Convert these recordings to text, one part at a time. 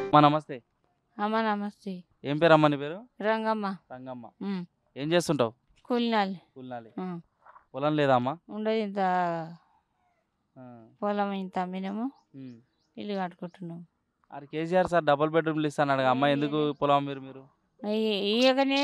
అమ్మా నమస్తే అమ్మ నమస్తే ఏం పేరు అమ్మ నీ పేరు రంగమ్మ రంగమ్మ ఉమ్. ఏం చేస్తుంటావు కూలినాలి కూలినాలి ఉమ్. పొలం లేదా అమ్మా ఉండదు ఇంత ఆ, పొలం ఇంత అమ్మినాము ఉమ్. ఇల్లు కట్టుకుంటున్నాం అది కేసీఆర్ సార్ డబుల్ బెడ్రూమ్లు ఇస్తాను అమ్మ ఎందుకు పొలం మీరు మీరు ఇ- ఇయ్యకనే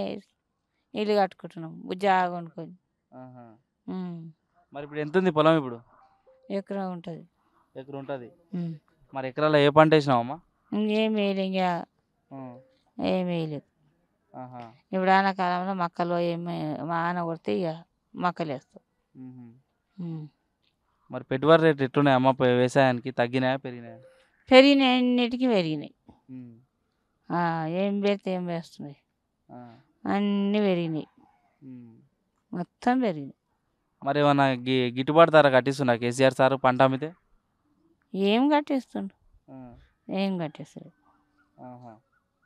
ఇల్లు కట్టుకుంటున్నాం బుజ్జాగా కొనుక్కొని ఆహా. ఉమ్. మరి ఇప్పుడు ఎంత ఉంది పొలం ఇప్పుడు ఎకరం ఉంటుంది ఎకరం ఉంటుంది ఉమ్. మరి ఎకరాల్లో ఏ పంట వేసినావు అమ్మా ఇంకేం వేయలేదు ఇంకా ఉమ్. ఏం వేయలేదు ఆహా. ఇప్పుడు ఆనకాలంలో మక్కలు ఏమి మా ఆన కొడితే ఇక మక్కలు వేస్తాం ఉహుం. ఉమ్. మరి పెట్టుబడి రేట్ ఎట్లున్నాయి అమ్మ ప- వ్యవసాయానికి తగ్గినాయా పెరిగినాయా పెరిగినాయి అన్నిటికీ పెరిగినాయి ఉమ్. ఆ, ఏం పెడితే ఏం వేస్తున్నాయి ఆ. అన్నీ పెరిగినాయి ఉమ్. మొత్తం పెరిగినాయి మరి ఏమన్నా గి గిట్టుబాటు ధర కట్టిస్తున్నా కేసీఆర్ సార్ పంట అమ్మితే ఏం కట్టిస్తుండు ఆ. ఏం కట్టిస్తాడు ఆహా.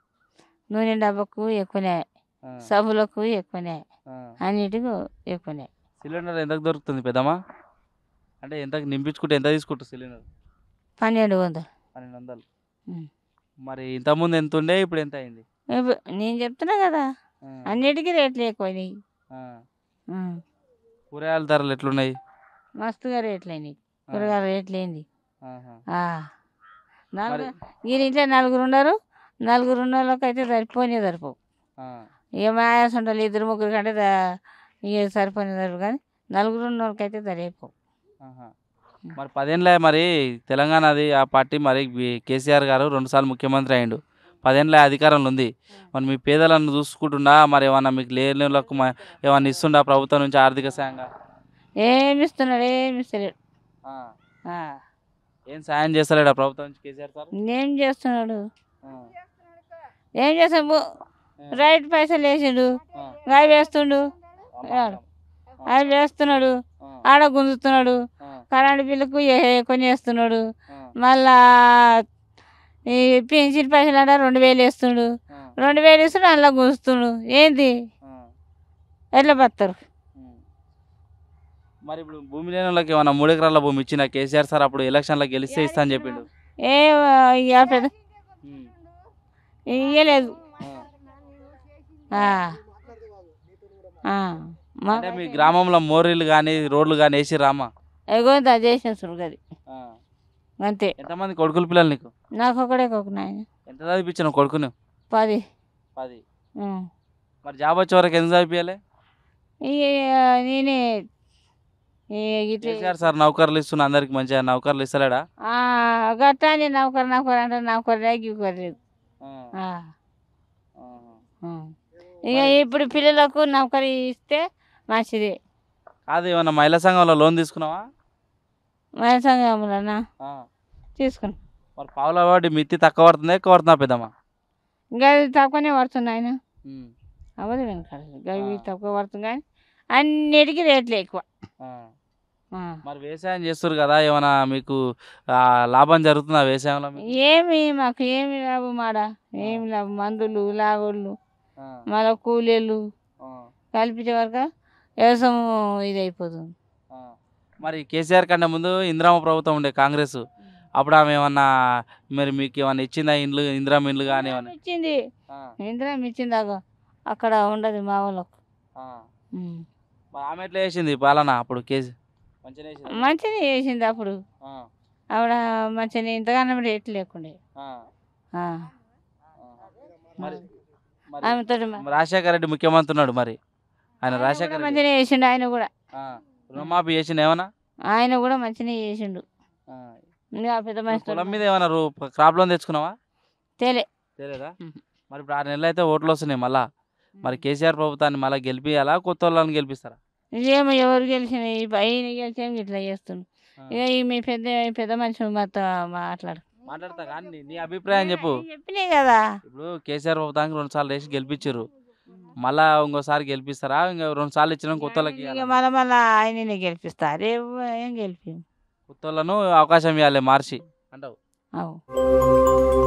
నూనె డబ్బకు ఎక్కువనే ఆ. సబ్బులకు ఎక్కువనే ఆ. అన్నిటికీ ఎక్కువనే సిలిండర్ ఎంతకు దొరుకుతుంది పెద్దమ్మా అంటే ఎంతకు నింపించుకుంటే ఎంత తీసుకుంటుంది సిలిండర్ పన్నెండు వందలు పన్నెండు వందలు ఉమ్. మరి ఇంతకుముందు ఎంత ఉండే ఇప్పుడు ఎంత అయింది ఇప్పుడు నేను చెప్తున్నా కదా ఆ. అన్నిటికీ రేట్లు ఎక్కువైనాయి ఆ. ఉమ్. కూరగాయల ధరలు ఎట్లున్నాయి మస్తుగా రేట్లు అయినాయి ఆ. కూరగాయల రేట్లు ఏంది ఆహా. ఆ. నలుగురు మరి- వీరి ఇంట్లో నలుగురు ఉన్నారు నలుగురు ఉన్న వాళ్ళకి అయితే సరిపోనే సరిపోవు ఆ. ఇక మా ఆయాస ఉండాలి ఇద్దరు ముగ్గురు కంటే దా- ఇక సరిపోనే సరిపో కానీ నలుగురు ఉన్న వాళ్ళకి అయితే సరిపోవు ఆహా. మరి పదేళ్ళ మరి తెలంగాణది ఆ పార్టీ మరి బి- కేసీఆర్ గారు రెండుసార్లు ముఖ్యమంత్రి అయ్యిండు పదేళ్ళ అధికారంలో ఉంది మరి మీ పేదలను చూసుకుంటుండా మరి ఏమన్నా మీకు లేని వాళ్ళకు మ- ఏమన్నా ఇస్తుండా ప్రభుత్వం నుంచి ఆర్థిక సాయంగా ఏమి ఇస్తున్నాడు ఏమి ఇస్తలేడు ఆ. ఆ. ఏం సాయం చేస్తలేడా ప్రభుత్వం నుంచి కేసీఆర్ సార్ ఏం చేస్తున్నాడు ఆ. ఏం చేస్తాడు రైట్ పైసలు వేసిండు ఆ. అవి వేస్తుండు అమ్మ. అవి వేస్తున్నాడు ఆ. ఆడ గుంజుతున్నాడు ఆ. కరెంటు బిల్లుకు ఏ- కొని వేస్తున్నాడు ఆ. మళ్ళా ఈ పెన్షన్ పైసలు అంటే రెండు వేలు వేస్తుండు ఆ. రెండు వేలు ఇస్తుండు అందులో గుంజుతుండు ఏంది ఆ. ఎట్లా బతారు ఉమ్. మరి ఇప్పుడు భూమి లేని వాళ్ళకి ఏమన్నా మూడు ఎకరాల భూమి ఇచ్చిన కేసీఆర్ సార్ అప్పుడు ఎలక్షన్లో గెలిస్తే ఇస్తా అని చెప్పిండు ఏ ఇక పెద్ద ఉమ్. ఇయ్యలేదు ఆ. ఆ. ఆ. మా అంటే మీ గ్రామంలో మోరీలు కానీ రోడ్లు కానీ వేసి రామా ఎగో చేసేస్తారు గది అంతే ఎంతమంది కొడుకులు పిల్లలు నీకు నాకు ఒకడే ఒక నాయన ఎంత చదివించాను కొడుకును పది పది ఉం. మరి జాబ్ వచ్చే వరకు ఎందుకు చదివియాలి ఇక నేనే ఈ ఇట్లా కేసీఆర్ సార్ నౌకర్లు ఇస్తున్నా అందరికి మంచిగా నౌకర్లు ఇస్తలేడా ఆ, గట్టా అని నౌకరు నౌకరు అంటే నౌకరు గివ్వలేదు ఆ. ఆహా. ఇక ఇప్పుడు పిల్లలకు నౌకరి ఇస్తే మంచిది కాదు ఏమన్నా మహిళా సంఘంలో లోన్ తీసుకున్నావా మన సంఘములనా ఆ. తీసుకుని మరి పావుల వాడి మిత్తి తక్కువ పడుతుందా ఎక్కువ పడుతుందా పెద్దమ్మా ఇంకా అది తక్కువనే పడుతుంది ఆయన ఉమ్. అవ్వదు వెనకాల గవి ఆ. తక్కువ పడుతుంది కానీ అన్నిటికీ రేట్లు ఎక్కువ ఆ. ఆ. మరి వ్యవసాయం చేస్తారు కదా ఏమైనా మీకు ఆ, లాభం జరుగుతుందా వ్యవసాయంలో మీకు? ఏమి మాకు ఏమి లాభం మాడ ఏమి లాభం మందులు లాగోళ్ళు ఆ. మళ్ళీ కూలీలు ఆ. కల్పించే వరకు వ్యవసాయం ఇది అయిపోతుంది ఆ. మరి కేసీఆర్ కంటే ముందు ఇందిరామ ప్రభుత్వం ఉండే కాంగ్రెస్ అప్పుడు ఆమె ఏమన్నా మరి మీకు ఏమన్నా ఇచ్చిందా ఇండ్లు ఇందిరామ ఇండ్లు కానీ ఏమన్నా ఇచ్చింది ఆ. ఇంద్రం ఇచ్చింది అగో అక్కడ ఉండదు మా వాళ్ళకు ఆ. ఉమ్. మరి ఆమె ఎట్లా చేసింది పాలన అప్పుడు కేసీ మంచిగా చేసింది మంచిగా చేసింది అప్పుడు ఆవిడ మంచిగా ఇంతగానో రేట్లు లేకుండే ఆ. మరి మరి ఆమెతో మరి రాజశేఖర రెడ్డి ముఖ్యమంత్రి ఉన్నాడు మరి ఆయన రాజశేఖర రెడ్డి మంచిగా చేసిండు ఆయన కూడా ఆ. రుణమాఫీ చేసిండు ఏమన్నా ఆయన కూడా మంచిగా చేసిండు ఆ. ఇంకా పెద్ద మనిషి పొలం మీద ఏమన్నా రూ క్రాప్ లోన్ తెచ్చుకున్నావా తేలే తెలియదా మ్మ్. మరి ఇప్పుడు ఆరు నెలలు అయితే ఓట్లు వస్తున్నాయి మళ్ళా మరి కేసీఆర్ ప్రభుత్వాన్ని మళ్ళీ గెలిపియాలా కొత్త వాళ్ళని గెలిపిస్తారా ఏమో ఎవరు గెలిచిన ఆయన గెలిచేమో ఇట్లా చేస్తుండు ఆ. ఇక ఈ మీ పెద్ద ఈ పెద్ద మనిషి మాతో మాట్లాడు మాట్లాడతా కానీ నీ- నీ అభిప్రాయం చెప్పు చెప్పినాయి కదా ఇప్పుడు కేసీఆర్ ప్రభుత్వానికి రెండు సార్లు వేసి గెలిపించారు మళ్ళా ఇంకోసారి గెలిపిస్తారా ఇంకా రెండు సార్లు ఇచ్చిన కొత్త వాళ్ళకి ఇక ఇయ్యాలా? మళ్ళా మళ్ళా ఆయననే గెలిపిస్తా రేపు ఏం గెలిపి కొత్త వాళ్ళను అవకాశం ఇవ్వాలి మార్చి అంటావు అవు